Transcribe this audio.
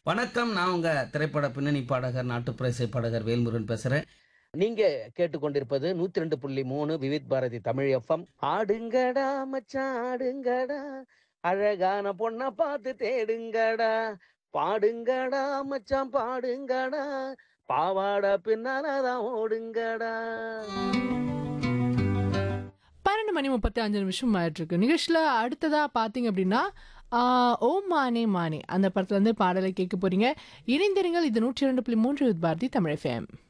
வணக்கம் நான் உங்க திரைப்பட பின்னணி பாடகர் நாட்டுப்புற இசை பாடகர் வேல்முருகன் பேசுறேன் நீங்க கேட்டுக்கொண்டிருப்பது நூத்தி ரெண்டு புள்ளி மூணு விவித் பாரதி தமிழ் எஃப்எம் ஆடுங்கடா மச்சான் ஆடுங்கடா அழகான பொண்ண பார்த்து தேடுங்கடா பாடுங்கடா மச்சான் பாடுங்கடா பாவாடை பின்னாலதான் ஓடுங்கடா பன்னெண்டு மணி முப்பத்தி அஞ்சு நிமிஷம் ஆயிட்டு இருக்கு நிகழ்ச்சியில் அடுத்ததா பார்த்தீங்க அப்படின்னா ஆஹ், ஓ மானே மானே அந்த படத்துல இருந்து பாடலை கேட்க போறீங்க இணைந்திருங்கள் இது நூற்றி இரண்டு புள்ளி மூன்று வித் பாரதி தமிழ் எஃப்எம்